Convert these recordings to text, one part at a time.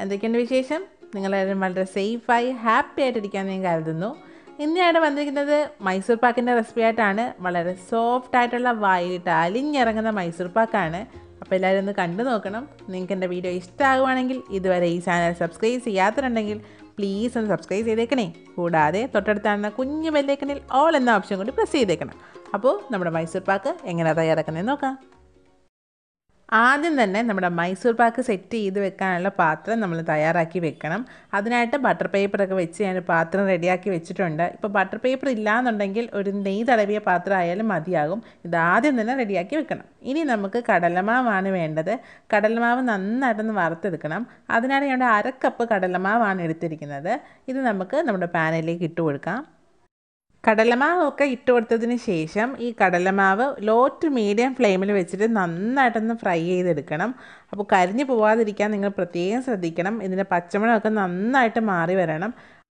എന്തൊക്കെയുണ്ട് വിശേഷം നിങ്ങളെല്ലാവരും വളരെ സേഫായി ഹാപ്പി ആയിട്ടിരിക്കാൻ ഞാൻ കരുതുന്നു ഇന്ന് ഞാൻ വന്നിരിക്കുന്നത് മൈസൂർ പാക്കിൻ്റെ റെസിപ്പി ആയിട്ടാണ് വളരെ സോഫ്റ്റ് ആയിട്ടുള്ള വായിട്ട് അലിഞ്ഞിറങ്ങുന്ന മൈസൂർ പാക്കാണ് അപ്പോൾ എല്ലാവരും ഒന്ന് കണ്ടു നോക്കണം നിങ്ങൾക്ക് എൻ്റെ വീഡിയോ ഇഷ്ടമാകുവാണെങ്കിൽ ഇതുവരെ ഈ ചാനൽ സബ്സ്ക്രൈബ് ചെയ്യാത്തതുണ്ടെങ്കിൽ പ്ലീസ് ഒന്ന് സബ്സ്ക്രൈബ് ചെയ്തേക്കണേ കൂടാതെ തൊട്ടടുത്താണെന്ന കുഞ്ഞു ബെല്ലേക്കണിൽ ഓൾ എന്ന ഓപ്ഷൻ കൂടി പ്രസ് ചെയ്തേക്കണം അപ്പോൾ നമ്മുടെ മൈസൂർ പാക്ക് എങ്ങനെയാണ് തയ്യാറാക്കുന്നത് നോക്കാം ആദ്യം തന്നെ നമ്മുടെ മൈസൂർ പാക്ക് സെറ്റ് ചെയ്ത് വെക്കാനുള്ള പാത്രം നമ്മൾ തയ്യാറാക്കി വെക്കണം അതിനായിട്ട് ബട്ടർ പേപ്പറൊക്കെ വെച്ച് ഞാൻ പാത്രം റെഡിയാക്കി വെച്ചിട്ടുണ്ട് ഇപ്പോൾ ബട്ടർ പേപ്പർ ഇല്ലാന്നുണ്ടെങ്കിൽ ഒരു നെയ്യ് തടവിയ പാത്രം ആയാലും മതിയാകും ഇത് ആദ്യം തന്നെ റെഡിയാക്കി വെക്കണം ഇനി നമുക്ക് കടലമാവാണ് വേണ്ടത് കടലമാവ് നന്നായിട്ടൊന്ന് വറുത്തെടുക്കണം അതിനാണ് ഞാൻ അര കപ്പ് കടലമാവാണ് എടുത്തിരിക്കുന്നത് ഇത് നമുക്ക് നമ്മുടെ പാനിലേക്ക് ഇട്ട് കൊടുക്കാം കടലമാവൊക്കെ ഇട്ട് കൊടുത്തതിന് ശേഷം ഈ കടലമാവ് ലോ ടു മീഡിയം ഫ്ലെയിമിൽ വെച്ചിട്ട് നന്നായിട്ടൊന്ന് ഫ്രൈ ചെയ്തെടുക്കണം അപ്പോൾ കരിഞ്ഞു പോവാതിരിക്കാൻ നിങ്ങൾ പ്രത്യേകം ശ്രദ്ധിക്കണം ഇതിൻ്റെ പച്ചമുളകൊക്കെ നന്നായിട്ട് മാറി വരണം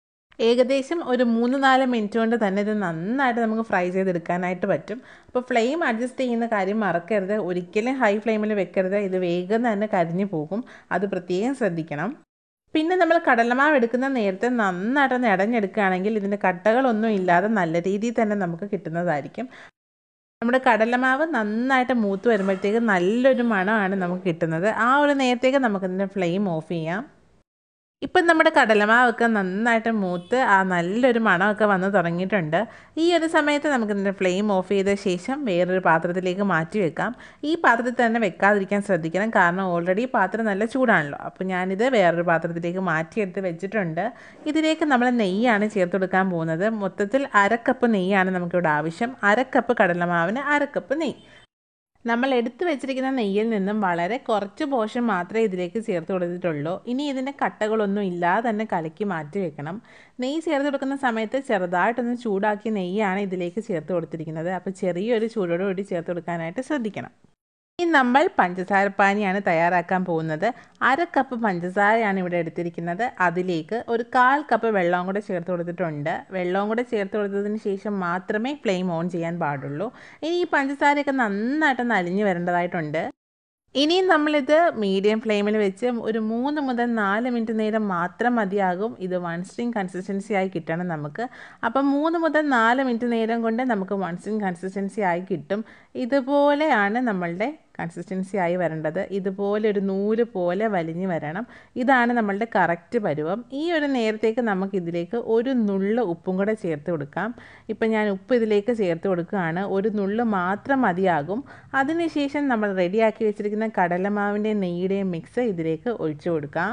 ഏകദേശം ഒരു മൂന്ന് നാല് മിനിറ്റ് കൊണ്ട് തന്നെ ഇത് നന്നായിട്ട് നമുക്ക് ഫ്രൈ ചെയ്തെടുക്കാനായിട്ട് പറ്റും അപ്പോൾ ഫ്ലെയിം അഡ്ജസ്റ്റ് ചെയ്യുന്ന കാര്യം മറക്കരുത് ഒരിക്കലും ഹൈ ഫ്ലെയിമിൽ വെക്കരുത് ഇത് വേഗം തന്നെ കരിഞ്ഞു പോകും അത് പ്രത്യേകം ശ്രദ്ധിക്കണം പിന്നെ നമ്മൾ കടലമാവ് എടുക്കുന്ന നേരത്തെ നന്നായിട്ടൊന്ന് ഇടഞ്ഞെടുക്കുകയാണെങ്കിൽ ഇതിൻ്റെ കട്ടകളൊന്നും ഇല്ലാതെ നല്ല രീതിയിൽ തന്നെ നമുക്ക് കിട്ടുന്നതായിരിക്കും നമ്മുടെ കടലമാവ് നന്നായിട്ട് മൂത്ത് വരുമ്പോഴത്തേക്ക് നല്ലൊരു മണമാണ് നമുക്ക് കിട്ടുന്നത് ആ ഒരു നേരത്തേക്ക് നമുക്കിതിൻ്റെ ഫ്ലെയിം ഓഫ് ചെയ്യാം ഇപ്പം നമ്മുടെ കടലമാവൊക്കെ നന്നായിട്ട് മൂത്ത് ആ നല്ലൊരു മണമൊക്കെ വന്ന് തുടങ്ങിയിട്ടുണ്ട് ഈ ഒരു സമയത്ത് നമുക്കിതിൻ്റെ ഫ്ലെയിം ഓഫ് ചെയ്ത ശേഷം വേറൊരു പാത്രത്തിലേക്ക് മാറ്റി വെക്കാം ഈ പാത്രത്തിൽ തന്നെ വെക്കാതിരിക്കാൻ ശ്രദ്ധിക്കണം കാരണം ഓൾറെഡി പാത്രം നല്ല ചൂടാണല്ലോ അപ്പോൾ ഞാനിത് വേറൊരു പാത്രത്തിലേക്ക് മാറ്റിയെടുത്ത് വെച്ചിട്ടുണ്ട് ഇതിലേക്ക് നമ്മൾ നെയ്യാണ് ചേർത്ത് കൊടുക്കാൻ പോകുന്നത് മൊത്തത്തിൽ അരക്കപ്പ് നെയ്യാണ് നമുക്കിവിടെ ആവശ്യം അരക്കപ്പ് കടലമാവിന് അരക്കപ്പ് നെയ്യ് നമ്മൾ എടുത്തു വെച്ചിരിക്കുന്ന നെയ്യിൽ നിന്നും വളരെ കുറച്ച് പോഷൻ മാത്രമേ ഇതിലേക്ക് ചേർത്ത് കൊടുത്തിട്ടുള്ളൂ ഇനി ഇതിൻ്റെ കട്ടകളൊന്നും ഇല്ലാതെ തന്നെ കലക്കി മാറ്റി വെക്കണം നെയ്യ് ചേർത്ത് കൊടുക്കുന്ന സമയത്ത് ചെറുതായിട്ടൊന്ന് ചൂടാക്കിയ നെയ്യാണ് ഇതിലേക്ക് ചേർത്ത് കൊടുത്തിരിക്കുന്നത് അപ്പോൾ ചെറിയൊരു ചൂടോടുകൂടി ചേർത്ത് കൊടുക്കാനായിട്ട് ശ്രദ്ധിക്കണം ഇനി നമ്മൾ പഞ്ചസാര പാനിയാണ് തയ്യാറാക്കാൻ പോകുന്നത് അര കപ്പ് പഞ്ചസാരയാണ് ഇവിടെ എടുത്തിരിക്കുന്നത് അതിലേക്ക് ഒരു കാൽ കപ്പ് വെള്ളവും കൂടെ ചേർത്ത് കൊടുത്തിട്ടുണ്ട് വെള്ളവും കൂടെ ചേർത്ത് കൊടുത്തതിന് ശേഷം മാത്രമേ ഫ്ലെയിം ഓൺ ചെയ്യാൻ പാടുള്ളൂ ഇനി ഈ പഞ്ചസാരയൊക്കെ നന്നായിട്ടൊന്ന് അലിഞ്ഞു വരേണ്ടതായിട്ടുണ്ട് ഇനിയും നമ്മളിത് മീഡിയം ഫ്ലെയിമിൽ വെച്ച് ഒരു മൂന്ന് മുതൽ നാല് മിനിറ്റ് നേരം മാത്രം മതിയാകും ഇത് വൺ സ്ട്രിങ് കൺസിസ്റ്റൻസി ആയി കിട്ടണം നമുക്ക് അപ്പം മൂന്ന് മുതൽ നാല് മിനിറ്റ് നേരം കൊണ്ട് നമുക്ക് വൺ സ്ട്രിങ് കൺസിസ്റ്റൻസി ആയി കിട്ടും ഇതുപോലെയാണ് നമ്മളുടെ കൺസിസ്റ്റൻസി ആയി വരേണ്ടത് ഇതുപോലെ ഒരു നൂല് പോലെ വലിഞ്ഞു വരണം ഇതാണ് നമ്മളുടെ കറക്റ്റ് പരുവം ഈ ഒരു നേരത്തേക്ക് നമുക്ക് ഇതിലേക്ക് ഒരു നുള്ള് ഉപ്പും കൂടെ ചേർത്ത് കൊടുക്കാം ഇപ്പം ഞാൻ ഉപ്പ് ഇതിലേക്ക് ചേർത്ത് കൊടുക്കുകയാണ് ഒരു നുള്ള് മാത്രം മതിയാകും അതിനുശേഷം നമ്മൾ റെഡിയാക്കി വെച്ചിരിക്കുന്ന കടലമാവിൻ്റെ നെയ്യുടെയും മിക്സ് ഇതിലേക്ക് ഒഴിച്ചു കൊടുക്കാം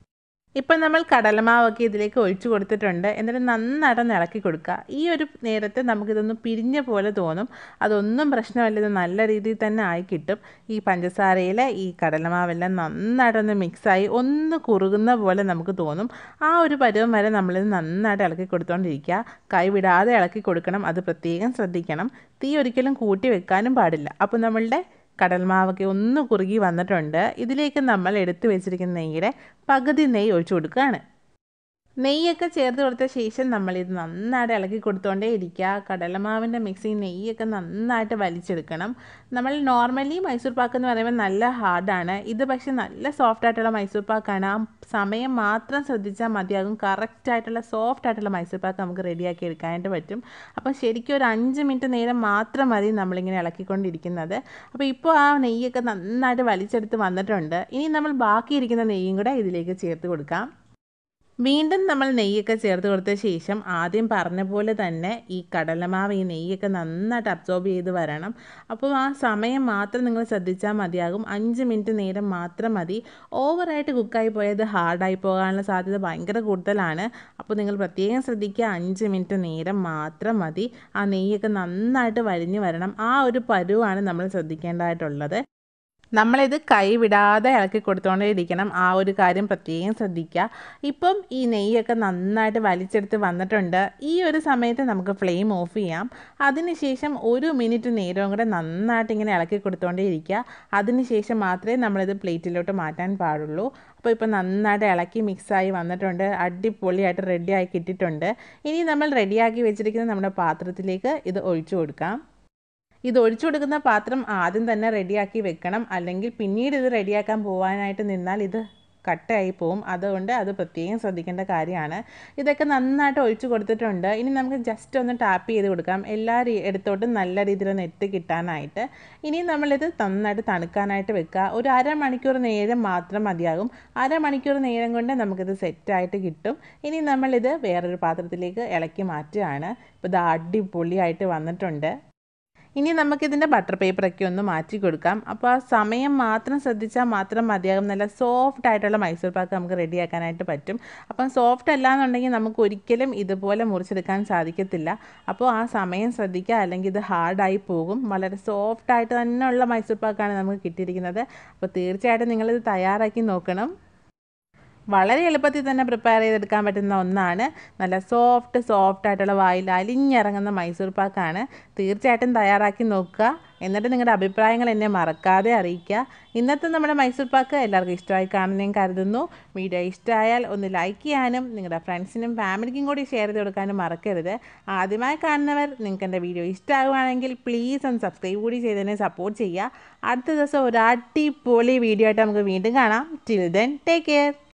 ഇപ്പം നമ്മൾ കടലമാവൊക്കെ ഇതിലേക്ക് ഒഴിച്ചു കൊടുത്തിട്ടുണ്ട് എന്നിട്ട് നന്നായിട്ടൊന്ന് ഇളക്കി കൊടുക്കുക ഈ ഒരു നേരത്തെ നമുക്കിതൊന്ന് പിരിഞ്ഞ പോലെ തോന്നും അതൊന്നും പ്രശ്നമല്ല ഇത് നല്ല രീതിയിൽ തന്നെ ആയി കിട്ടും ഈ പഞ്ചസാരയിൽ ഈ കടലമാവെല്ലാം നന്നായിട്ടൊന്ന് മിക്സായി ഒന്ന് കുറുകുന്ന പോലെ നമുക്ക് തോന്നും ആ ഒരു പരുവം വരെ നമ്മളിത് നന്നായിട്ട് ഇളക്കി കൊടുത്തോണ്ടിരിക്കുക കൈ വിടാതെ ഇളക്കി കൊടുക്കണം അത് പ്രത്യേകം ശ്രദ്ധിക്കണം തീ ഒരിക്കലും കൂട്ടി വെക്കാനും പാടില്ല അപ്പോൾ നമ്മളുടെ കടൽമാവൊക്കെ ഒന്ന് കുറുകി വന്നിട്ടുണ്ട് ഇതിലേക്ക് നമ്മൾ എടുത്തു വെച്ചിരിക്കുന്ന നെയ്യുടെ പകുതി നെയ്യ് ഒഴിച്ചു കൊടുക്കുകയാണ് നെയ്യൊക്കെ ചേർത്ത് കൊടുത്ത ശേഷം നമ്മളിത് നന്നായിട്ട് ഇളക്കി കൊടുത്തോണ്ടേ ഇരിക്കുക കടലമാവിൻ്റെ മിക്സിങ് നെയ്യൊക്കെ നന്നായിട്ട് വലിച്ചെടുക്കണം നമ്മൾ നോർമലി മൈസൂർ പാക്ക് എന്ന് പറയുമ്പോൾ നല്ല ഹാർഡാണ് ഇത് പക്ഷേ നല്ല സോഫ്റ്റ് ആയിട്ടുള്ള മൈസൂർ പാക്കാണ് ആ സമയം മാത്രം ശ്രദ്ധിച്ചാൽ മതിയാകും കറക്റ്റായിട്ടുള്ള സോഫ്റ്റ് ആയിട്ടുള്ള മൈസൂർ പാക്ക് നമുക്ക് റെഡിയാക്കി എടുക്കാനായിട്ട് പറ്റും അപ്പം ശരിക്കും ഒരു അഞ്ച് മിനിറ്റ് നേരം മാത്രം മതി നമ്മളിങ്ങനെ ഇളക്കിക്കൊണ്ടിരിക്കുന്നത് അപ്പോൾ ഇപ്പോൾ ആ നെയ്യൊക്കെ നന്നായിട്ട് വലിച്ചെടുത്ത് വന്നിട്ടുണ്ട് ഇനി നമ്മൾ ബാക്കിയിരിക്കുന്ന നെയ്യും കൂടെ ഇതിലേക്ക് ചേർത്ത് കൊടുക്കാം വീണ്ടും നമ്മൾ നെയ്യൊക്കെ ചേർത്ത് കൊടുത്ത ശേഷം ആദ്യം പറഞ്ഞ പോലെ തന്നെ ഈ കടലമാവ് ഈ നെയ്യൊക്കെ നന്നായിട്ട് അബ്സോർബ് ചെയ്ത് വരണം അപ്പോൾ ആ സമയം മാത്രം നിങ്ങൾ ശ്രദ്ധിച്ചാൽ മതിയാകും അഞ്ച് മിനിറ്റ് നേരം മാത്രം മതി ഓവറായിട്ട് കുക്കായി പോയത് ഹാർഡായി പോകാനുള്ള സാധ്യത ഭയങ്കര കൂടുതലാണ് അപ്പോൾ നിങ്ങൾ പ്രത്യേകം ശ്രദ്ധിക്കുക അഞ്ച് മിനിറ്റ് നേരം മാത്രം മതി ആ നെയ്യൊക്കെ നന്നായിട്ട് വലിഞ്ഞു വരണം ആ ഒരു പരുവാണ് നമ്മൾ ശ്രദ്ധിക്കേണ്ടതായിട്ടുള്ളത് നമ്മളിത് കൈവിടാതെ ഇളക്കി കൊടുത്തുകൊണ്ടേ ഇരിക്കണം ആ ഒരു കാര്യം പ്രത്യേകം ശ്രദ്ധിക്കുക ഇപ്പം ഈ നെയ്യൊക്കെ നന്നായിട്ട് വലിച്ചെടുത്ത് വന്നിട്ടുണ്ട് ഈ ഒരു സമയത്ത് നമുക്ക് ഫ്ലെയിം ഓഫ് ചെയ്യാം അതിനുശേഷം ഒരു മിനിറ്റ് നേരവും കൂടെ നന്നായിട്ട് ഇങ്ങനെ ഇളക്കി കൊടുത്തുകൊണ്ടേ ഇരിക്കുക അതിനുശേഷം മാത്രമേ നമ്മളിത് പ്ലേറ്റിലോട്ട് മാറ്റാൻ പാടുള്ളൂ അപ്പോൾ ഇപ്പോൾ നന്നായിട്ട് ഇളക്കി മിക്സായി വന്നിട്ടുണ്ട് അടിപൊളിയായിട്ട് റെഡിയായി കിട്ടിയിട്ടുണ്ട് ഇനി നമ്മൾ റെഡിയാക്കി വെച്ചിരിക്കുന്ന നമ്മുടെ പാത്രത്തിലേക്ക് ഇത് ഒഴിച്ചു കൊടുക്കാം ഇത് ഒഴിച്ചു കൊടുക്കുന്ന പാത്രം ആദ്യം തന്നെ റെഡിയാക്കി വെക്കണം അല്ലെങ്കിൽ പിന്നീട് ഇത് റെഡിയാക്കാൻ പോകാനായിട്ട് നിന്നാൽ ഇത് കട്ടയായി പോവും അതുകൊണ്ട് അത് പ്രത്യേകം ശ്രദ്ധിക്കേണ്ട കാര്യമാണ് ഇതൊക്കെ നന്നായിട്ട് ഒഴിച്ച് കൊടുത്തിട്ടുണ്ട് ഇനി നമുക്ക് ജസ്റ്റ് ഒന്ന് ടാപ്പ് ചെയ്ത് കൊടുക്കാം എല്ലാ എടുത്തോട്ടും നല്ല രീതിയിൽ ഒന്ന് എത്തി കിട്ടാനായിട്ട് ഇനി നമ്മളിത് നന്നായിട്ട് തണുക്കാനായിട്ട് വെക്കുക ഒരു അരമണിക്കൂർ നേരം മാത്രം മതിയാകും അരമണിക്കൂർ നേരം കൊണ്ട് നമുക്കിത് സെറ്റായിട്ട് കിട്ടും ഇനി നമ്മളിത് വേറൊരു പാത്രത്തിലേക്ക് ഇളക്കി മാറ്റുകയാണ് ഇപ്പോൾ ഇത് അടിപൊളിയായിട്ട് വന്നിട്ടുണ്ട് ഇനി നമുക്കിതിൻ്റെ ബട്ടർ പേപ്പറൊക്കെ ഒന്ന് മാറ്റി കൊടുക്കാം അപ്പോൾ ആ സമയം മാത്രം ശ്രദ്ധിച്ചാൽ മാത്രം മതിയാകും നല്ല സോഫ്റ്റ് ആയിട്ടുള്ള മൈസൂർ പാക്ക് നമുക്ക് റെഡിയാക്കാനായിട്ട് പറ്റും അപ്പം സോഫ്റ്റ് അല്ല എന്നുണ്ടെങ്കിൽ നമുക്ക് ഒരിക്കലും ഇതുപോലെ മുറിച്ചെടുക്കാൻ സാധിക്കത്തില്ല അപ്പോൾ ആ സമയം ശ്രദ്ധിക്കുക അല്ലെങ്കിൽ ഇത് ഹാർഡായി പോകും വളരെ സോഫ്റ്റ് ആയിട്ട് തന്നെയുള്ള മൈസൂർ പാക്കാണ് നമുക്ക് കിട്ടിയിരിക്കുന്നത് അപ്പോൾ തീർച്ചയായിട്ടും നിങ്ങളിത് തയ്യാറാക്കി നോക്കണം വളരെ എളുപ്പത്തിൽ തന്നെ പ്രിപ്പയർ ചെയ്തെടുക്കാൻ പറ്റുന്ന ഒന്നാണ് നല്ല സോഫ്റ്റ് സോഫ്റ്റ് ആയിട്ടുള്ള വായിൽ അലിഞ്ഞിറങ്ങുന്ന മൈസൂർ പാക്കാണ് തീർച്ചയായിട്ടും തയ്യാറാക്കി നോക്കുക എന്നിട്ട് നിങ്ങളുടെ അഭിപ്രായങ്ങൾ എന്നെ മറക്കാതെ അറിയിക്കുക ഇന്നത്തെ നമ്മുടെ മൈസൂർ പാക്ക് എല്ലാവർക്കും ഇഷ്ടമായി കാണുന്നതും കരുതുന്നു വീഡിയോ ഇഷ്ടമായാൽ ഒന്ന് ലൈക്ക് ചെയ്യാനും നിങ്ങളുടെ ഫ്രണ്ട്സിനും ഫാമിലിക്കും കൂടി ഷെയർ ചെയ്ത് കൊടുക്കാനും മറക്കരുത് ആദ്യമായി കാണുന്നവർ നിങ്ങൾക്ക് എൻ്റെ വീഡിയോ ഇഷ്ടമാകുകയാണെങ്കിൽ പ്ലീസ് ഒന്ന് സബ്സ്ക്രൈബ് കൂടി ചെയ്തതിനെ സപ്പോർട്ട് ചെയ്യുക അടുത്ത ദിവസം ഒരു അടിപൊളി വീഡിയോ ആയിട്ട് നമുക്ക് വീണ്ടും കാണാം ടിൽ ദെൻ ടേക്ക് കെയർ